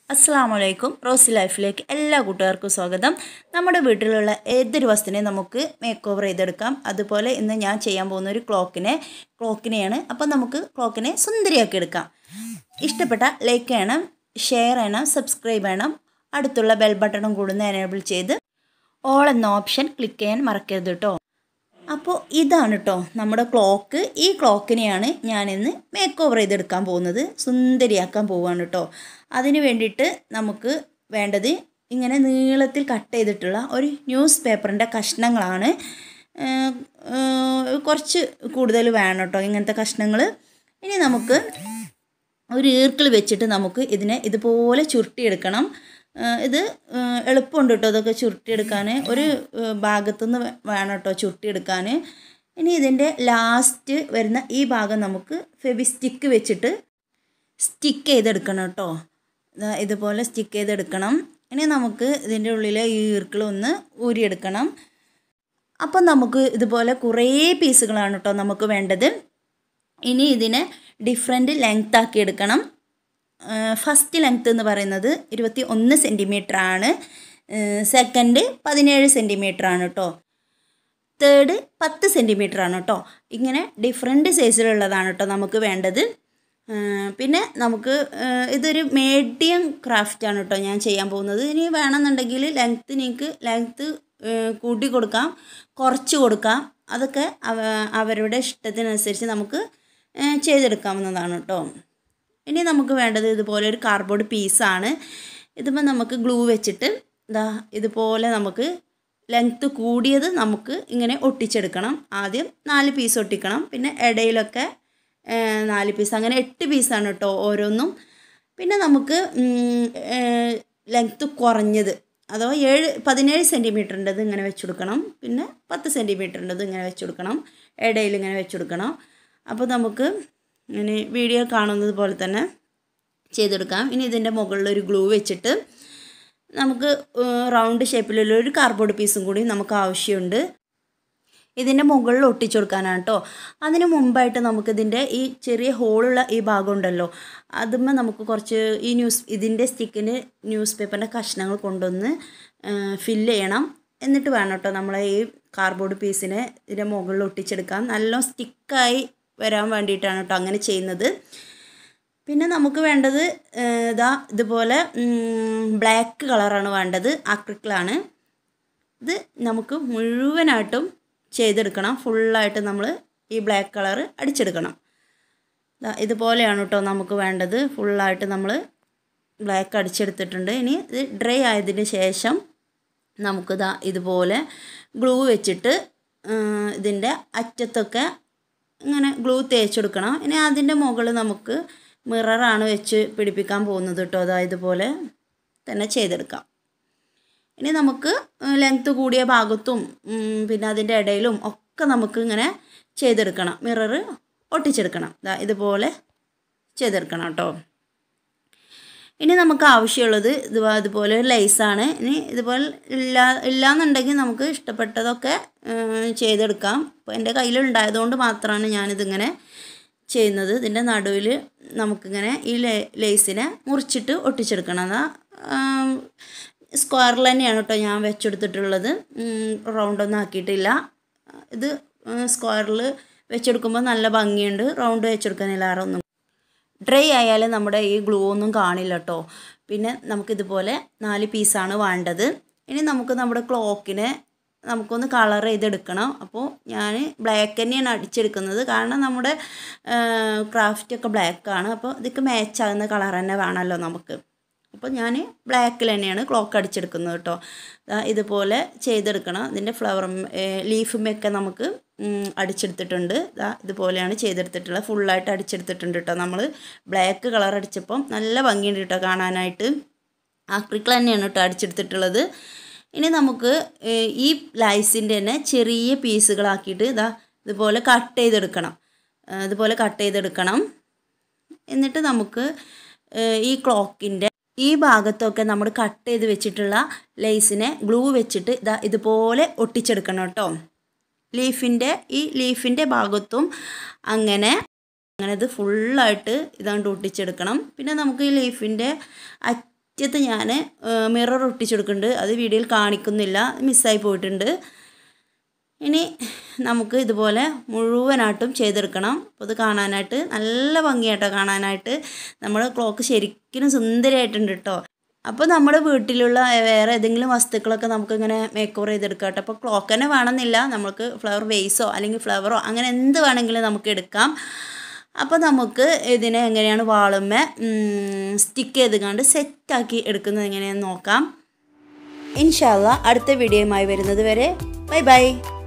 അസ്സാം വലൈക്കും റോസി ലൈഫിലേക്ക് എല്ലാ കൂട്ടുകാർക്കും സ്വാഗതം നമ്മുടെ വീട്ടിലുള്ള ഏതൊരു വസ്തുവിനെ നമുക്ക് മേക്ക് ഓവർ ചെയ്തെടുക്കാം അതുപോലെ ഇന്ന് ഞാൻ ചെയ്യാൻ പോകുന്ന ഒരു ക്ലോക്കിനെ ക്ലോക്കിനെയാണ് അപ്പോൾ നമുക്ക് ക്ലോക്കിനെ സുന്ദരിയാക്കി എടുക്കാം ഇഷ്ടപ്പെട്ട ലൈക്ക് ചെയ്യണം ഷെയർ ചെയ്യണം സബ്സ്ക്രൈബ് ചെയ്യണം അടുത്തുള്ള ബെൽ ബട്ടണും കൂടി ഒന്ന് എനേബിൾ ചെയ്ത് ഓൾ എന്ന ഓപ്ഷൻ ക്ലിക്ക് ചെയ്യാൻ മറക്കരുത് കേട്ടോ അപ്പോൾ ഇതാണ് കേട്ടോ നമ്മുടെ ക്ലോക്ക് ഈ ക്ലോക്കിനെയാണ് ഞാനിന്ന് മേക്ക് ഓവർ ചെയ്തെടുക്കാൻ പോകുന്നത് സുന്ദരിയാക്കാൻ പോവുകയാണ് കേട്ടോ അതിന് വേണ്ടിയിട്ട് നമുക്ക് വേണ്ടത് ഇങ്ങനെ നീളത്തിൽ കട്ട് ചെയ്തിട്ടുള്ള ഒരു ന്യൂസ് പേപ്പറിൻ്റെ കഷ്ണങ്ങളാണ് ഏഹ്, ഏഹ്, കുറച്ച് കൂടുതൽ വേണം കേട്ടോ ഇങ്ങനത്തെ കഷ്ണങ്ങൾ ഇനി നമുക്ക് ഒരു ഈർക്കിൾ വെച്ചിട്ട് നമുക്ക് ഇതിനെ ഇതുപോലെ ചുരുട്ടിയെടുക്കണം ഏഹ് ഇത് ഏഹ് എളുപ്പമുണ്ട് കേട്ടോ ഇതൊക്കെ ചുരുട്ടിയെടുക്കാൻ ഒരു ഏഹ് ഭാഗത്തുനിന്ന് വേ- വേണം കേട്ടോ ചുരുട്ടിയെടുക്കാൻ ഇനി ഇതിൻ്റെ ലാസ്റ്റ് വരുന്ന ഈ ഭാഗം നമുക്ക് ഫെവിസ്റ്റിക്ക് വെച്ചിട്ട് സ്റ്റിക്ക് ചെയ്തെടുക്കണം കേട്ടോ ദാ ഇതുപോലെ സ്റ്റിക്ക് ചെയ്തെടുക്കണം ഇനി നമുക്ക് ഇതിൻ്റെ ഉള്ളിലെ ഈ ഈർക്കിൾ ഒന്ന് ഊരിയെടുക്കണം അപ്പം നമുക്ക് ഇതുപോലെ കുറേ പീസുകളാണ് കേട്ടോ നമുക്ക് വേണ്ടത് ഇനി ഇതിനെ ഡിഫറെൻറ്റ് ലെങ്ത് ആക്കി എടുക്കണം ഫസ്റ്റ് ലെങ്ത് എന്ന് പറയുന്നത് ഇരുപത്തി ഒന്ന് സെൻറ്റിമീറ്റർ ആണ് സെക്കൻഡ് പതിനേഴ് സെൻറ്റിമീറ്റർ ആണ് കേട്ടോ തേർഡ് പത്ത് സെൻറ്റിമീറ്റർ ആണ് കേട്ടോ ഇങ്ങനെ ഡിഫറെൻറ്റ് സൈസിലുള്ളതാണ് കേട്ടോ നമുക്ക് വേണ്ടത് ആ, പിന്നെ നമുക്ക് ആ, ഇതൊരു മീഡിയം ക്രാഫ്റ്റ് ആണ് കേട്ടോ ഞാൻ ചെയ്യാൻ പോകുന്നത് ഇനി വേണമെന്നുണ്ടെങ്കിൽ ലെങ്ത്ത് നിങ്ങൾക്ക് ലെങ്ത്ത് കൂട്ടി കൊടുക്കാം കുറച്ച് കൊടുക്കാം അതൊക്കെ അവ അവരുടെ ഇഷ്ടത്തിനനുസരിച്ച് നമുക്ക് ആ, ചെയ്തെടുക്കാവുന്നതാണ് കേട്ടോ ഇനി നമുക്ക് വേണ്ടത് ഇതുപോലെ ഒരു കാർഡ്ബോർഡ് പീസാണ് ഇതിപ്പോൾ നമുക്ക് ഗ്ലൂ വെച്ചിട്ട് ഇതാ ഇതുപോലെ നമുക്ക് ലെങ്ത്ത് കൂടിയത് നമുക്ക് ഇങ്ങനെ ഒട്ടിച്ചെടുക്കണം ആദ്യം നാല് പീസ് ഒട്ടിക്കണം പിന്നെ ഇടയിലൊക്കെ ആ, നാല് പീസ് അങ്ങനെ എട്ട് പീസാണ് കേട്ടോ ഓരോന്നും പിന്നെ നമുക്ക് ലെങ്ത്ത് കുറഞ്ഞത് അഥവാ ഏഴ് പതിനേഴ് സെൻറ്റിമീറ്ററിൻ്റെത് ഇങ്ങനെ വെച്ച് കൊടുക്കണം പിന്നെ പത്ത് സെൻറ്റിമീറ്ററിൻ്റെത് ഇങ്ങനെ വെച്ച് കൊടുക്കണം ഇടയിൽ ഇങ്ങനെ വെച്ച് കൊടുക്കണം അപ്പോൾ നമുക്ക് ഇങ്ങനെ വീഡിയോ കാണുന്നത് പോലെ തന്നെ ചെയ്തെടുക്കാം ഇനി ഇതിൻ്റെ മുകളിൽ ഒരു ഗ്ലൂ വെച്ചിട്ട് നമുക്ക് റൗണ്ട് ഷേപ്പിലുള്ള ഒരു കാർഡ്ബോർഡ് പീസും കൂടി നമുക്ക് ആവശ്യമുണ്ട് ഇതിൻ്റെ മുകളിൽ ഒട്ടിച്ചു കൊടുക്കാനാണ് കേട്ടോ അതിന് മുമ്പായിട്ട് നമുക്കിതിൻ്റെ ഈ ചെറിയ ഹോളുള്ള ഈ ഭാഗം ഉണ്ടല്ലോ അതുമ്മേ നമുക്ക് കുറച്ച് ഈ ന്യൂസ് ഇതിൻ്റെ സ്റ്റിക്കിന് ന്യൂസ് പേപ്പറിൻ്റെ കഷ്ണങ്ങൾ കൊണ്ടുവന്ന് ഫില്ല് ചെയ്യണം എന്നിട്ട് വേണം കേട്ടോ നമ്മളെ ഈ കാർഡ്ബോർഡ് പീസിനെ ഇതിൻ്റെ മുകളിൽ ഒട്ടിച്ചെടുക്കാൻ നല്ല സ്റ്റിക്കായി വരാൻ വേണ്ടിയിട്ടാണ് കേട്ടോ അങ്ങനെ ചെയ്യുന്നത് പിന്നെ നമുക്ക് വേണ്ടത് ഏഹ്, ഇതാ ഇതുപോലെ ബ്ലാക്ക് കളറാണ് വേണ്ടത് ആക്രിക്കിളാണ് ഇത് നമുക്ക് മുഴുവനായിട്ടും ചെയ്തെടുക്കണം ഫുള്ളായിട്ട് നമ്മൾ ഈ ബ്ലാക്ക് കളർ അടിച്ചെടുക്കണം ദാ ഇതുപോലെയാണ് കേട്ടോ നമുക്ക് വേണ്ടത് ഫുള്ളായിട്ട് നമ്മൾ ബ്ലാക്ക് അടിച്ചെടുത്തിട്ടുണ്ട് ഇനി ഇത് ഡ്രൈ ആയതിന് ശേഷം നമുക്കിതാ ഇതുപോലെ ഗ്ലൂ വെച്ചിട്ട് ഇതിൻ്റെ അറ്റത്തൊക്കെ ഇങ്ങനെ ഗ്ലൂ തേച്ചെടുക്കണം ഇനി അതിൻ്റെ മുകളിൽ നമുക്ക് മിററാണ് വെച്ച് പിടിപ്പിക്കാൻ പോകുന്നത് കേട്ടോ അതാ ഇതുപോലെ തന്നെ ചെയ്തെടുക്കാം ഇനി നമുക്ക് ലെങ്ത്ത് കൂടിയ ഭാഗത്തും ഉം, പിന്നെ അതിൻ്റെ ഇടയിലും ഒക്കെ നമുക്ക് ഇങ്ങനെ ചെയ്തെടുക്കണം മിറർ ഒട്ടിച്ചെടുക്കണം ദാ ഇതുപോലെ ചെയ്തെടുക്കണം കേട്ടോ ഇനി നമുക്ക് ആവശ്യമുള്ളത് ഇത് ഇതുപോലെ ലേസാണ് ഇനി ഇതുപോലെ ഇല്ല ഇല്ലാന്നുണ്ടെങ്കിൽ നമുക്ക് ഇഷ്ടപ്പെട്ടതൊക്കെ ഉം, ചെയ്തെടുക്കാം അപ്പോൾ എൻ്റെ കയ്യിലുണ്ടായതുകൊണ്ട് മാത്രമാണ് ഞാനിതിങ്ങനെ ചെയ്യുന്നത് ഇതിൻ്റെ നടുവിൽ നമുക്കിങ്ങനെ ഈ ലേ ലേസിനെ മുറിച്ചിട്ട് ഒട്ടിച്ചെടുക്കണം അതാ സ്ക്വയറിൽ തന്നെയാണ് കേട്ടോ ഞാൻ വെച്ചെടുത്തിട്ടുള്ളത് റൗണ്ടൊന്നും ആക്കിയിട്ടില്ല ഇത് സ്ക്വയറിൽ വെച്ചെടുക്കുമ്പോൾ നല്ല ഭംഗിയുണ്ട് റൗണ്ട് വെച്ചെടുക്കാനില്ല ഒന്നും ഡ്രൈ ആയാൽ നമ്മുടെ ഈ ഗ്ലൂ ഒന്നും കാണില്ല കേട്ടോ പിന്നെ നമുക്കിതുപോലെ നാല് പീസാണ് വേണ്ടത് ഇനി നമുക്ക് നമ്മുടെ ക്ലോക്കിനെ നമുക്കൊന്ന് കളർ ചെയ്തെടുക്കണം അപ്പോൾ ഞാൻ ബ്ലാക്ക് തന്നെയാണ് അടിച്ചെടുക്കുന്നത് കാരണം നമ്മുടെ ക്രാഫ്റ്റ് ഒക്കെ ബ്ലാക്കാണ് അപ്പോൾ ഇതൊക്കെ മാച്ച് ആകുന്ന കളർ തന്നെ വേണമല്ലോ നമുക്ക് അപ്പോൾ ഞാൻ ബ്ലാക്കിൽ തന്നെയാണ് ക്ലോക്ക് അടിച്ചെടുക്കുന്നത് കേട്ടോ ദാ ഇതുപോലെ ചെയ്തെടുക്കണം ഇതിൻ്റെ ഫ്ലവർ ലീഫുമൊക്കെ നമുക്ക് ഉം, അടിച്ചെടുത്തിട്ടുണ്ട് ദാ ഇതുപോലെയാണ് ചെയ്തെടുത്തിട്ടുള്ളത് ഫുള്ളായിട്ട് അടിച്ചെടുത്തിട്ടുണ്ട് കേട്ടോ നമ്മൾ ബ്ലാക്ക് കളർ അടിച്ചപ്പം നല്ല ഭംഗിയുണ്ട് കേട്ടോ കാണാനായിട്ട് ആക്രിക്കിൾ തന്നെയാണ് കേട്ടോ അടിച്ചെടുത്തിട്ടുള്ളത് ഇനി നമുക്ക് ഏഹ്, ഈ ലൈസിൻ്റെ തന്നെ ചെറിയ പീസുകളാക്കിയിട്ട് ഇതാ ഇതുപോലെ കട്ട് ചെയ്തെടുക്കണം ഏഹ്, ഇതുപോലെ കട്ട് ചെയ്തെടുക്കണം എന്നിട്ട് നമുക്ക് ഏഹ്, ഈ ക്ലോക്കിൻ്റെ ഈ ഭാഗത്തൊക്കെ നമ്മൾ കട്ട് ചെയ്ത് വെച്ചിട്ടുള്ള ലേസിനെ ഗ്ലൂ വെച്ചിട്ട് ഇതാ ഇതുപോലെ ഒട്ടിച്ചെടുക്കണം കേട്ടോ ലീഫിൻ്റെ ഈ ലീഫിൻ്റെ ഭാഗത്തും അങ്ങനെ അങ്ങനെ ഇത് ഫുള്ളായിട്ട് ഇതാണ്ട് ഒട്ടിച്ചെടുക്കണം പിന്നെ നമുക്ക് ഈ ലീഫിൻ്റെ അറ്റ ഫസ്റ്റത്തെ ഞാൻ മിറർ ഒട്ടിച്ചെടുക്കുന്നുണ്ട് അത് വീഡിയോയിൽ കാണിക്കുന്നില്ല മിസ്സായി പോയിട്ടുണ്ട് ഇനി നമുക്ക് ഇതുപോലെ മുഴുവനായിട്ടും ചെയ്തെടുക്കണം അപ്പോൾ ഇത് കാണാനായിട്ട് നല്ല ഭംഗിയായിട്ടോ കാണാനായിട്ട് നമ്മൾ ക്ലോക്ക് ശരിക്കും സുന്ദരമായിട്ടുണ്ട് കേട്ടോ അപ്പോൾ നമ്മുടെ വീട്ടിലുള്ള വേറെ ഏതെങ്കിലും വസ്തുക്കളൊക്കെ നമുക്കിങ്ങനെ മേക്ക് ഓവർ ചെയ്തെടുക്കാം കേട്ടോ അപ്പോൾ ക്ലോക്ക് തന്നെ വേണമെന്നില്ല നമുക്ക് ഫ്ലവർ വേസോ അല്ലെങ്കിൽ ഫ്ലവറോ അങ്ങനെ എന്ത് വേണമെങ്കിലും നമുക്ക് എടുക്കാം അപ്പോൾ നമുക്ക് ഇതിനെ എങ്ങനെയാണ് വാളുമ്മ സ്റ്റിക്ക് ചെയ്ത് കണ്ട് സെറ്റാക്കി എടുക്കുന്നത് എങ്ങനെയാണെന്ന് നോക്കാം ഇൻഷാല്ല അടുത്ത വീഡിയോയുമായി വരുന്നത് വരെ ബൈ ബൈ